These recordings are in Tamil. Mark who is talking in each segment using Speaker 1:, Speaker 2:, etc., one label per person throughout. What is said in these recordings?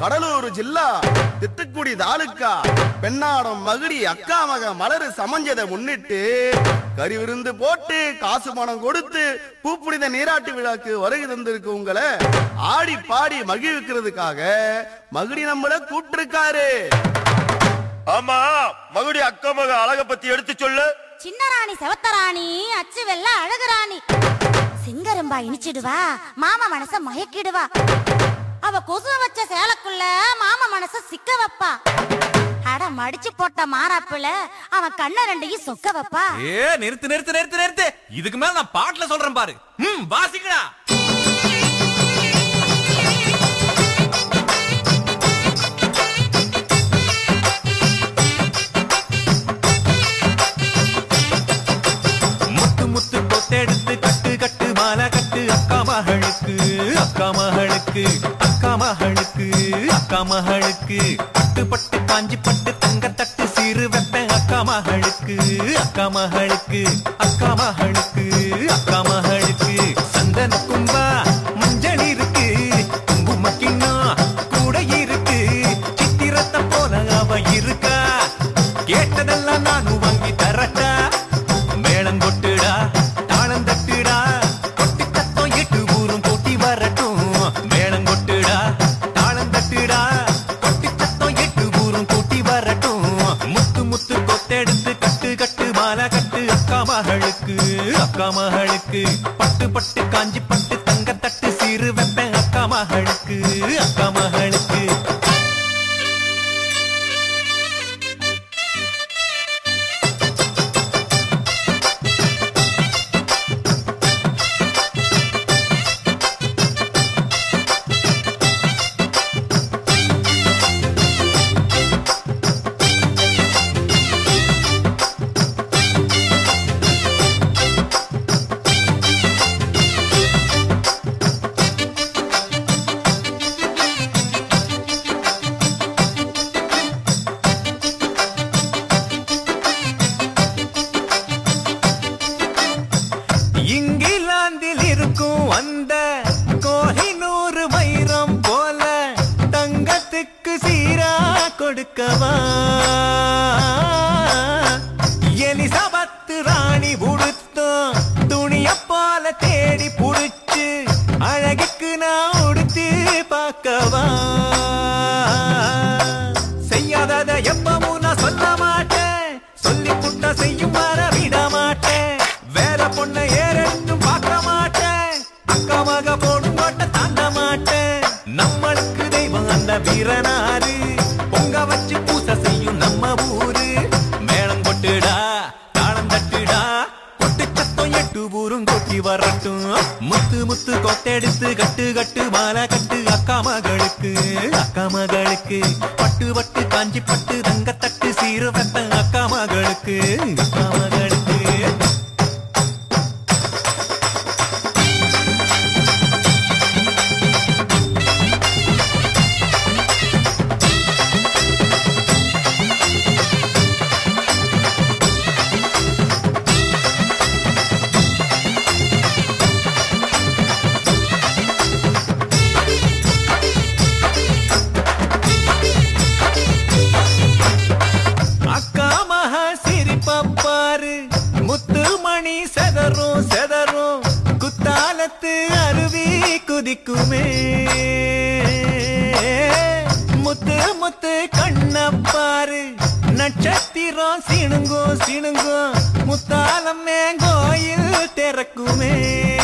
Speaker 1: கடலூர் ஜில்லா திட்டுக்குடி தாலுக்கா பெண்ணாடம் மகுடி அக்கா மக மலரு சமஞ்சதை முன்னிட்டு கறி விருந்து போட்டு காசு பணம் கொடுத்து பூப்புனித நீராட்டு விழாக்கு வருகை தந்திருக்கு உங்களை ஆடி பாடி மகிழ்விக்கிறதுக்காக மகுடி நம்மள கூப்பிட்டிருக்காரு
Speaker 2: ஆமா மகுடி அக்கா மக அழக பத்தி எடுத்து சொல்லு
Speaker 3: சின்ன ராணி செவத்தராணி அச்சு வெள்ள அழகுராணி சிங்கரம்பா இனிச்சிடுவா மாமா மனச மயக்கிடுவா அவ கொசு வச்ச சேலக்குள்ள மாமா மனச சிக்க வைப்பா அட மடிச்சு போட்ட மாறாப்புல அவன் கண்ண ரெண்டையும் சொக்க வைப்பா
Speaker 4: ஏ நிறுத்து நிறுத்து நிறுத்து நிறுத்து இதுக்கு மேல நான் பாட்டுல சொல்றேன் பாரு ம் வாசிக்கடா முத்து முத்து கொத்தெடுத்து கட்டு கட்டு மாலை கட்டு அக்கா மகளுக்கு அக்கா மகளுக்கு அக்கா மகளுக்கு அக்கா மகளுக்கு பட்டு பட்டு காஞ்சி பட்டு தங்க தட்டு சீரு வெப்பேன் அக்கா மகளுக்கு அக்கா மகளுக்கு அக்கா மகளுக்கு அக்கா மகளுக்கு சந்தன கும்பா மஞ்சள் இருக்கு குங்கும கிண்ணம் கூட இருக்கு சித்திரத்தை போல அவ இருக்கா கேட்டதெல்லாம் நானும் வாங்கி தரட்டா மேளம் கொட்டுடா தாளம் தட்டுடா கொட்டி சத்தம் எட்டு ஊரும் கூட்டி வரட்டும் மேளம் கொட்டுடா தாளம் தட்டுடா கொட்டி சத்தம் எட்டு ஊரும் கூட்டி வரட்டும் முத்து முத்து கொத்தெடுத்து கட்டு கட்டு மாலை கட்டு அக்கா மகளுக்கு அக்கா மகளுக்கு பட்டு பட்டு காஞ்சி பட்டு தங்க தட்டு சீரு வெப்பேன் அக்கா மகளுக்கு அக்கா மகளுக்கு இங்கிலாந்தில் இருக்கும் அந்த கோஹினூர் வைரம் போல தங்கத்துக்கு சீரா கொடுக்கவா எலிசபத்து ராணி உடுத்தும் துணிய போல தேடி புடிச்சு அழகுக்கு நான் உடுத்து பார்க்கவா செய்யாதத எப்பவும் நான் சொல்ல மாட்டேன் சொல்லி புட்ட செய்யும் வர விட மாட்டேன் வேற பொண்ணை ஏறெடுத்தும் பார்க்க மாட்டேன் அக்கா மக போடும் கோட்டை தாண்ட மாட்டேன் நம்மளுக்கு தெய்வம் அந்த வீரனாரு பொங்க வச்சு பூசை செய்யும் நம்ம ஊரு மேளம் கொட்டுடா தாளம் தட்டுடா கொட்டு சத்தம் எட்டு ஊரும் கொட்டி வரட்டும் முத்து முத்து கொத்தெடுத்து கட்டு கட்டு மாலை கட்டு அக்கா மகளுக்கு அக்கா மகளுக்கு பட்டு பட்டு காஞ்சி பட்டு தங்க தட்டு சீரு வெப்ப அக்கா மகளுக்கு அக்கா மகளுக்கு அக்கா மகா சிரிப்பாரு முத்து மணி செதறும் செதறும் குத்தாலத்து அருவி குதிக்குமே முத்து முத்து கண்ணப்பாரு நட்சத்திரம் சிணுங்கும் சிணுங்கும் முத்தாலம்மே கோயில் திறக்குமே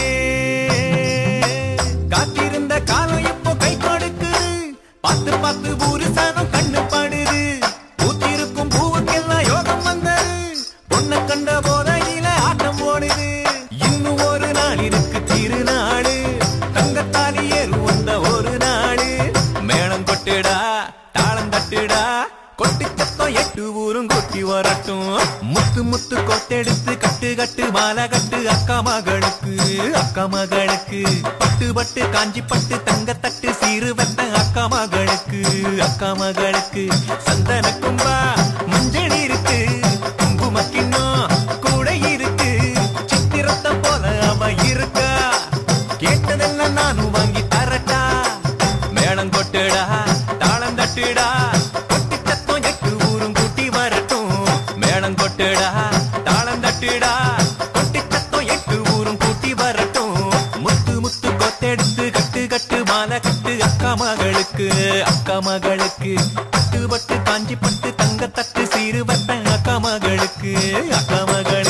Speaker 4: காத்திருந்த காலம் இப்போ கை கொடுக்குது பார்த்து பார்த்து ஊரு சனம் கண்ணு படுது பூத்திருக்கும் பூவுக்கெல்லாம் யோகம் வந்தது பொண்ணை கண்ட போதையில ஆட்டம் ஓடுது இன்னும் ஒரு நாள் இருக்கு திருநாடு தங்கத்தாலி ஏறு வந்த ஒரு நாடு மேளம் கொட்டுடா தாளம் தட்டுடா கொட்டு சத்தம் எட்டு ஊரும் கொட்டி வரட்டும் முத்து முத்து கொத்தெடுத்து கட்டு கட்டு மாலை கட்டு அக்கா மகளுக்கு அக்கா மகளுக்கு பட்டு பட்டு காஞ்சி பட்டு தங்க தட்டு சீரு வெத்த அக்கா மகளுக்கு அக்கா மகளுக்கு சந்தன கும்பா மஞ்சள் இருக்கு குங்கும கிண்ணம் கூட இருக்கு சித்திரத்தை போல அவ இருக்கா கேட்டதெல்லாம் நானும் வாங்கி தரட்டா மேளம் கொட்டுடா தாளம் கொட்டடா தாளம் தட்டுடா கொட்டி சத்தம் எட்டு ஊரும் கூட்டி வரட்டும் முத்து முத்து கொத்தெடுத்து கட்டு கட்டு மாலை கட்டு அக்கா மகளுக்கு அக்கா மகளுக்கு பட்டு பட்டு காஞ்சி பட்டு தங்க தட்டு சீரு வைப்பேன் அக்கா மகளுக்கு அக்கா மகளுக்கு